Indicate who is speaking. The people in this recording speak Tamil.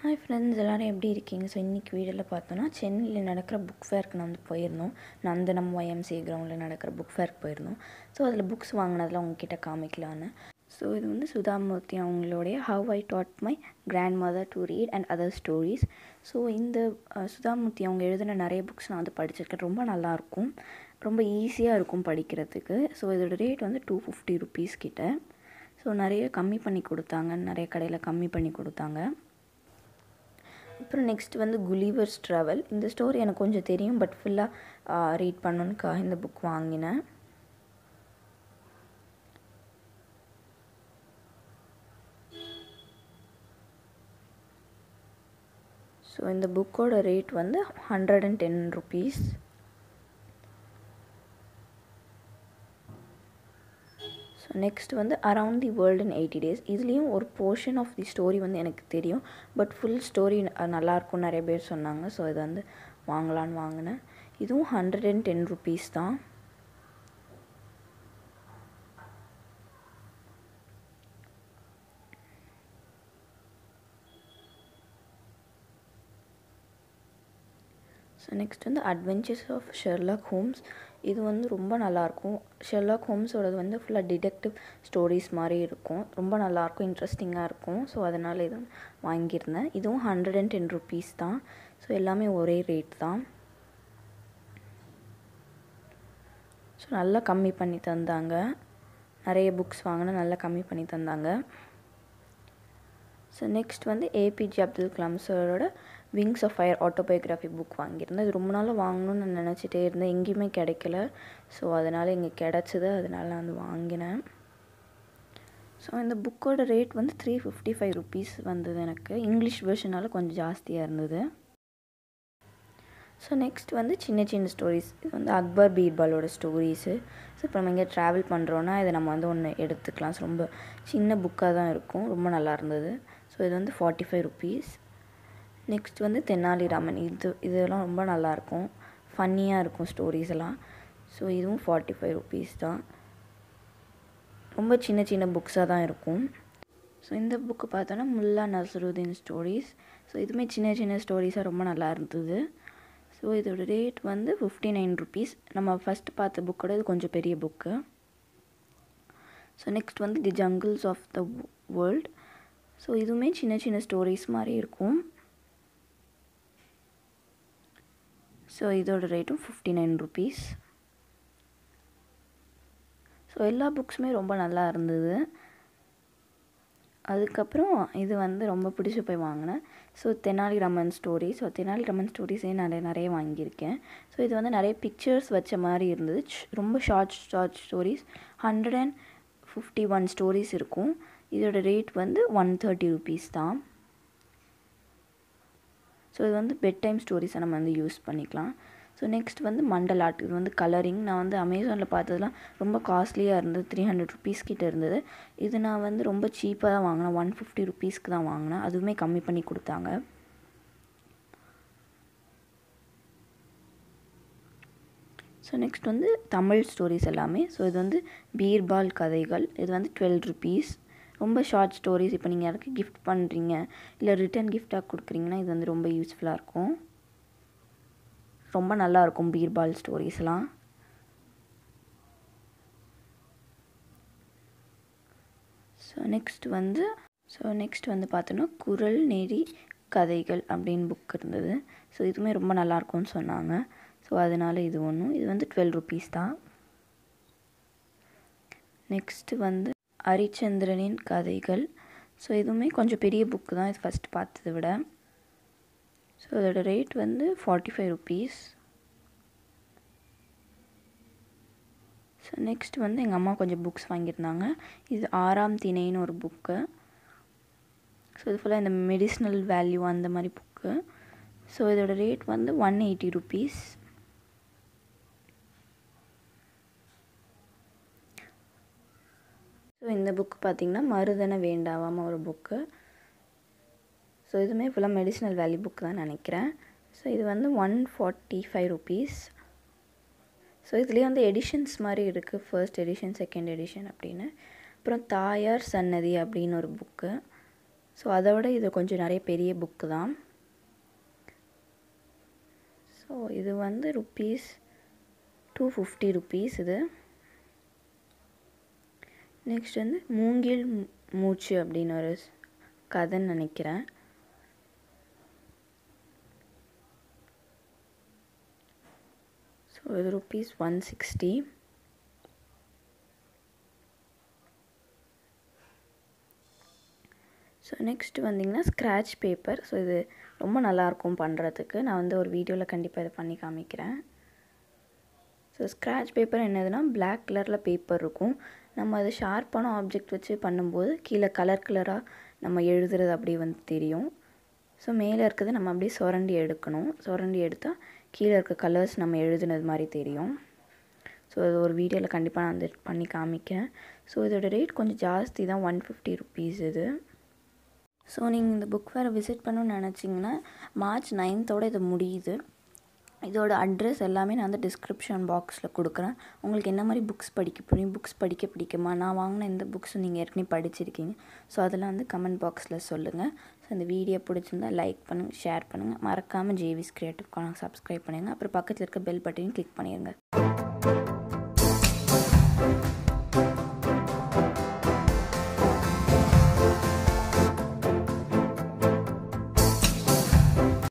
Speaker 1: ஹாய் ஃப்ரெண்ட்ஸ் எல்லோரும் எப்படி இருக்கீங்க ஸோ இன்றைக்கி வீடியோவில் பார்த்தோன்னா சென்னையில் நடக்கிற புக் ஃபேருக்கு நான் வந்து போயிருந்தோம் நந்தனம் ஒய்எம்சி கிரவுண்டில் நடக்கிற புக் ஃபேருக்கு போயிருந்தோம் ஸோ அதில் புக்ஸ் வாங்கினதில் உங்ககிட்ட காமிக்கலான்னு ஸோ இது வந்து சுதாமூர்த்தி அவங்களுடைய how I taught my grand mother to read and other stories so இந்த அஹ், சுதாமூர்த்தி அவங்க எழுதின நிறைய புக்ஸ் நான் வந்து படிச்சிருக்கேன் ரொம்ப நல்லாயிருக்கும் ரொம்ப ஈஸியாக இருக்கும் படிக்கிறதுக்கு ஸோ இதோட ரேட் வந்து டூ ஃபிஃப்டி ருபீஸ் கிட்ட ஸோ நிறைய கம்மி பண்ணி கொடுத்தாங்க நிறைய கடையில் கம்மி பண்ணி கொடுத்தாங்க அப்புறம் நெக்ஸ்ட் வந்து குலிவர்ஸ் ட்ராவல் இந்த ஸ்டோரி எனக்கு கொஞ்சம் தெரியும் பட் ஃபுல்லாக ரீட் பண்ணணுன்னுக்காக இந்த புக் வாங்கினேன் ஸோ இந்த புக்கோட ரேட் வந்து hundred and ten rupees so next வந்து around the world in eighty days இதுலேயும் ஒரு போர்ஷன் ஆஃப் தி ஸ்டோரி வந்து எனக்கு தெரியும் பட் ஃபுல் ஸ்டோரி நல்லாயிருக்கும் நிறைய பேர் சொன்னாங்க ஸோ இது வந்து வாங்கலான்னு வாங்கினேன் இதுவும் ஹண்ட்ரட் அண்ட் டென் ருபீஸ் தான் ஸோ நெக்ஸ்ட் வந்து அட்வென்ச்சர்ஸ் ஆஃப் ஷெர்லாக் ஹோம்ஸ் இது வந்து ரொம்ப நல்லாயிருக்கும் ஷெர்லாக் ஹோம்ஸோடது வந்து ஃபுல்லாக டிடெக்டிவ் ஸ்டோரிஸ் மாதிரி இருக்கும் ரொம்ப நல்லாயிருக்கும் இன்ட்ரெஸ்டிங்காக இருக்கும் ஸோ அதனால் இது வாங்கியிருந்தேன் இதுவும் ஹண்ட்ரட் அண்ட் டென் ருபீஸ் தான் ஸோ எல்லாமே ஒரே ரேட் தான் ஸோ நல்லா கம்மி பண்ணி தந்தாங்க நிறைய புக்ஸ் வாங்கினா நல்லா கம்மி பண்ணி தந்தாங்க ஸோ நெக்ஸ்ட் வந்து ஏபிஜே அப்துல் கலாம் சாரோட wings of fire autobiography book வாங்கியிருந்தேன் இது ரொம்ப நாளாக வாங்கணும்னு நான் நினச்சிட்டே இருந்தேன் எங்கேயுமே கிடைக்கல ஸோ அதனால் இங்கே கிடச்சிது அதனால் நான் வந்து வாங்கினேன் ஸோ இந்த புக்கோட ரேட் வந்து த்ரீ ஃபிஃப்டி ஃபைவ் ருபீஸ் வந்தது எனக்கு இங்கிலீஷ் வெர்ஷனால் கொஞ்சம் ஜாஸ்தியாக இருந்தது ஸோ நெக்ஸ்ட் வந்து சின்ன சின்ன ஸ்டோரிஸ் இது வந்து அக்பர் பீர்பாலோட ஸ்டோரிஸு ஸோ இப்போ நம்ம இங்கே ட்ராவல் பண்ணுறோன்னா இதை நம்ம வந்து ஒன்று எடுத்துக்கலாம் ஸோ ரொம்ப சின்ன புக்காக தான் இருக்கும் ரொம்ப நல்லா இருந்தது ஸோ இது வந்து ஃபார்ட்டி ஃபைவ் ருபீஸ் நெக்ஸ்ட் வந்து தெனாலிராமன் இது இதெல்லாம் ரொம்ப நல்லாயிருக்கும் ஃபன்னியாக இருக்கும் ஸ்டோரிஸ் எல்லாம் ஸோ இதுவும் ஃபார்ட்டி ஃபைவ் ருபீஸ் தான் ரொம்ப சின்ன சின்ன புக்ஸாக தான் இருக்கும் ஸோ இந்த புக்கு பார்த்தோன்னா முல்லா நசருதீன் ஸ்டோரிஸ் ஸோ இதுவுமே சின்ன சின்ன ஸ்டோரிஸாக ரொம்ப நல்லா இருந்தது ஸோ இதோட ரேட் வந்து ஃபிஃப்டி நைன் ருபீஸ் நம்ம ஃபஸ்ட் பார்த்த புக்கோட இது கொஞ்சம் பெரிய புக்கு ஸோ நெக்ஸ்ட் வந்து the jungles of the world so இதுவுமே சின்ன சின்ன ஸ்டோரிஸ் மாதிரி இருக்கும் ஸோ இதோட ரேட்டும் ஃபிஃப்டி நைன் ருபீஸ் ஸோ எல்லா புக்ஸுமே ரொம்ப நல்லா இருந்தது அதுக்கப்புறம் இது வந்து ரொம்ப பிடிச்சி போய் வாங்கினேன் so Tenali Raman story so Tenali Raman ஸ்டோரிஸே நிறைய நிறைய வாங்கியிருக்கேன் ஸோ இது வந்து நிறைய பிக்சர்ஸ் வச்ச மாதிரி இருந்தது ஷ்- ரொம்ப short short stories hundred and fifty one stories இருக்கும் இதோட ரேட் வந்து ஒன் தேர்ட்டி ருபீஸ் தான் ஸோ இது வந்து பெட் டைம் ஸ்டோரிஸை நம்ம வந்து யூஸ் பண்ணிக்கலாம் ஸோ நெக்ஸ்ட் வந்து மண்டல் ஆர்ட் இது வந்து கலரிங் நான் வந்து அமேசானில் பார்த்ததுலாம் ரொம்ப காஸ்ட்லியாக இருந்தது த்ரீ ஹண்ட்ரட் ருபீஸ் கிட்ட இருந்தது இது நான் வந்து ரொம்ப சீப்பாக தான் வாங்கினேன் ஒன் ஃபிஃப்டி ருபீஸ்க்கு தான் வாங்கினேன் அதுவுமே கம்மி பண்ணி கொடுத்தாங்க ஸோ நெக்ஸ்ட் வந்து தமிழ் ஸ்டோரிஸ் எல்லாமே ஸோ இது வந்து பீர்பால் கதைகள் இது வந்து டுவெல் ருபீஸ் ரொம்ப ஷார்ட் ஸ்டோரிஸ் இப்போ நீங்கள் யாருக்கு கிஃப்ட் பண்ணுறீங்க இல்லை ரிட்டன் கிஃப்டாக கொடுக்குறீங்கன்னா இது வந்து ரொம்ப யூஸ்ஃபுல்லாக இருக்கும் ரொம்ப நல்லா இருக்கும் பீர்பால் ஸ்டோரிஸ்லாம் ஸோ நெக்ஸ்ட் வந்து ஸோ நெக்ஸ்ட் வந்து பார்த்தோன்னா குரல் நெறி கதைகள் அப்படின்னு புக் இருந்தது ஸோ இதுவுமே ரொம்ப நல்லா இருக்கும்னு சொன்னாங்க ஸோ அதனால இது ஒன்றும் இது வந்து டுவெல் ருபீஸ் தான் நெக்ஸ்ட்டு வந்து ஹரிச்சந்திரனின் கதைகள் ஸோ இதுவுமே கொஞ்சம் பெரிய புக்கு தான் இது ஃபஸ்ட் பார்த்ததை விட ஸோ அதோட ரேட் வந்து forty five rupees so next வந்து எங்கள் அம்மா கொஞ்சம் புக்ஸ் வாங்கியிருந்தாங்க இது ஆறாம் திணைன்னு ஒரு புக்கு ஸோ இது ஃபுல்லாக இந்த மெடிசினல் வேல்யூ அந்த மாதிரி புக்கு ஸோ இதோட ரேட் வந்து ஒன் எயிட்டி ருபீஸ் ஸோ இந்த புக் பார்த்திங்கன்னா மருதன வேண்டாவாம ஒரு புக்கு ஸோ இதுவுமே ஃபுல்லாக மெடிசினல் வேல்யூ புக் தான் நினைக்கிறேன் ஸோ இது வந்து one forty five rupees so இதுலேயே வந்து எடிஷன்ஸ் மாதிரி இருக்குது ஃபர்ஸ்ட் எடிஷன் செகண்ட் எடிஷன் அப்படின்னு அப்புறம் தாயார் சன்னதி அப்படின்னு ஒரு புக்கு ஸோ அதை விட இது கொஞ்சம் நிறைய பெரிய புக்கு தான் ஸோ இது வந்து ருப்பீஸ் டூ ஃபிஃப்டி ருப்பீஸ் இது நெக்ஸ்ட் வந்து மூங்கில் மூச்சு அப்படின்னு ஒரு கதைன்னு நினைக்கிறேன் ஸோ இது rupees one sixty so next வந்திங்கன்னா ஸ்க்ராட்ச் பேப்பர் ஸோ இது ரொம்ப நல்லாயிருக்கும் பண்ணுறதுக்கு நான் வந்து ஒரு வீடியோவில் கண்டிப்பாக இதை பண்ணி காமிக்கிறேன் ஸோ ஸ்க்ராட்ச் பேப்பர் என்னதுன்னா பிளாக் கலரில் பேப்பர் இருக்கும் நம்ம அதை ஷார்ப்பான ஆப்ஜெக்ட் வச்சு பண்ணும்போது கீழே கலர் கலராக நம்ம எழுதுறது அப்படியே வந்து தெரியும் ஸோ மேலே இருக்கிறத நம்ம அப்படியே சுரண்டி எடுக்கணும் சுரண்டி எடுத்தால் கீழே இருக்க கலர்ஸ் நம்ம எழுதுனது மாதிரி தெரியும் ஸோ அது ஒரு வீடியோவில் கண்டிப்பாக நான் வந்து பண்ணி காமிக்கிறேன் ஸோ இதோட ரேட் கொஞ்சம் ஜாஸ்தி தான் ஒன் ஃபிஃப்டி ருபீஸ் இது ஸோ நீங்கள் இந்த புக் ஃபேரை விசிட் பண்ணணும்னு நினச்சிங்கன்னா மார்ச் நைன்த்தோட இது முடியுது இதோட அட்ரஸ் எல்லாமே நான் வந்து டிஸ்கிரிப்ஷன் பாக்ஸில் கொடுக்குறேன் உங்களுக்கு என்ன மாதிரி புக்ஸ் படிக்க பிடிக்கும் புக்ஸ் படிக்க பிடிக்குமா நான் வாங்கின எந்த புக்ஸும் நீங்கள் ஏற்கனவே படிச்சிருக்கீங்க ஸோ அதெல்லாம் வந்து கமெண்ட் பாக்ஸில் சொல்லுங்கள் ஸோ இந்த வீடியோ பிடிச்சிருந்தா லைக் பண்ணுங்கள் ஷேர் பண்ணுங்கள் மறக்காமல் ஜேவிஸ் கிரியேட்டிவ் சப்ஸ்கிரைப் பண்ணுங்கள் அப்புறம் பக்கத்தில் இருக்க பெல் பட்டனையும் கிளிக் பண்ணிடுங்க